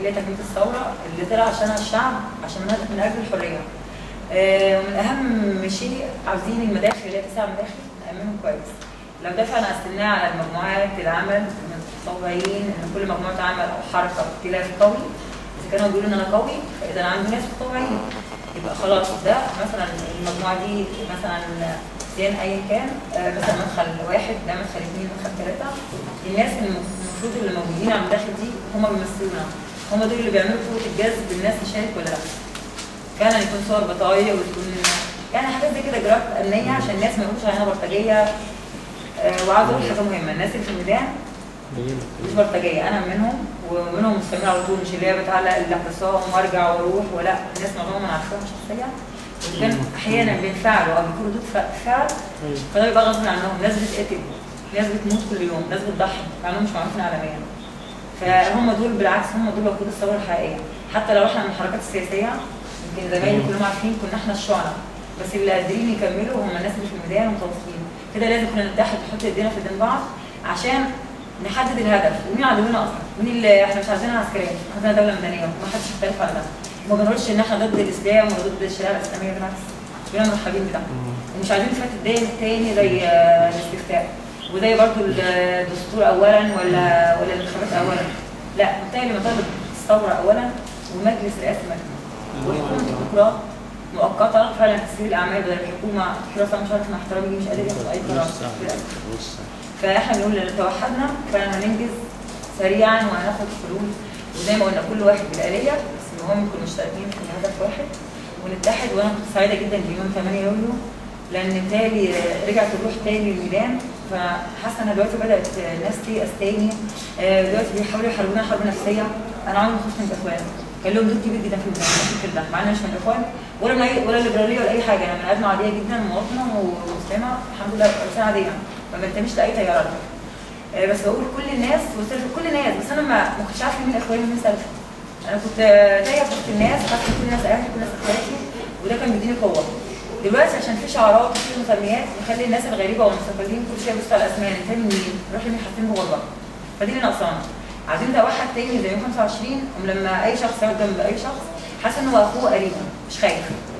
اللي هي تكليف الثوره اللي طلع عشانها الشعب عشان من من اجل الحريه. آه، ومن اهم شيء عاوزين المداخل اللي هي تسع مداخل نامنهم كويس. لو دفعنا قسمناها على المجموعات العمل المتطوعين ان كل مجموعه عمل او حركه ائتلاف قوي اذا كانوا بيقولوا ان انا قوي فاذا عندي ناس متطوعين يبقى خلاص ده مثلا المجموعه دي مثلا زين ايا كان آه، مثلا مدخل واحد ده مدخل اثنين مدخل ثلاثه الناس المفروض اللي موجودين على المداخل دي هم بيمثلونا هم دول اللي بيعملوا قوه الجذب الناس تشارك ولا لا فعلا يكون صور بطايق وتكون يعني حاجات زي كده اجراءات امنيه عشان الناس ما يقولوش علينا بلطجيه آه، وعاوز اقول حاجه مهمه الناس اللي في الميدان مش بلطجيه انا منهم ومنهم مستمر على طول مش اللي هي بتعلق الاعتصام وارجع واروح ولا الناس معظمهم انا عارفاهم شخصيا وكان احيانا بينفعلوا او بيكونوا ردود ف- فعل فده بيبقى غصب عنهم ناس بتتقتل ناس بتموت كل يوم ناس بتضحي مع انهم مش معروفين عالميا فهم دول بالعكس هم دول وقود الثوره الحقيقيه حتى لو احنا من الحركات السياسيه يمكن زمايلي كلهم عارفين كنا احنا الشعراء بس اللي قادرين يكملوا هم الناس اللي في الميدان ومتواصلين كده لازم كنا نتحد نحط ايدينا في ايدين بعض عشان نحدد الهدف ومين عدونا اصلا مين اللي احنا مش عايزينها عسكريه احنا عايزينها دوله مدنيه وما حدش يختلف على ده وما بنقولش ان احنا ضد الاسلام ولا ضد الشريعه الاسلاميه بالعكس كلنا مرحبين بده ومش عايزين فات الدين التاني زي آه، الاستفتاء وزي برضو الدستور اولا ولا ولا الانتخابات اولا لا بالتالي مطالب الثوره اولا ومجلس رئاسه المجلس ويكون ديمقراط مؤقته فعلا تسير الاعمال بدل الحكومه حراسه مش عارف مع احترامي مش قادر ياخد اي قرار للأسف. فاحنا بنقول لو توحدنا فعلا هننجز سريعا وهناخد حلول وزي ما قلنا كل واحد بالآلية بس المهم نكون مشتركين في هدف واحد ونتحد وانا كنت سعيده جدا بيوم 8 يوليو لان بالتالي رجعت الروح تاني للميدان فحاسه ان دلوقتي بدات الناس تيأس تاني آه، دلوقتي بيحاولوا يحاربونا حرب نفسيه انا عمري ما خفت من الاخوان كان لهم دور كبير جدا في الميدان في ده مع اني مش من الاخوان ولا من اي ولا ليبراليه ولا اي حاجه انا من ادنى عاديه جدا مواطنه ومسلمه الحمد لله انسانه عاديه ما بنتميش لاي تيارات آه، بس بقول كل الناس وسلف كل الناس بس انا ما ما كنتش عارفه مين اخواني ومين سلفي انا كنت آه، تايه في وسط الناس خدت كل الناس اهلي كل الناس اخواتي وده كان بيديني قوه دلوقتي عشان في شعارات وفي مسميات نخلي الناس الغريبه والمستقلين كل شويه يبصوا على الاسماء انت من مين؟ نروح لمين حاطين بغربه فدي اللي ناقصانا عايزين نتوحد تاني زي يوم 25 ولما اي شخص يقعد جنب اي شخص حاسس ان هو اخوه قريب مش خايف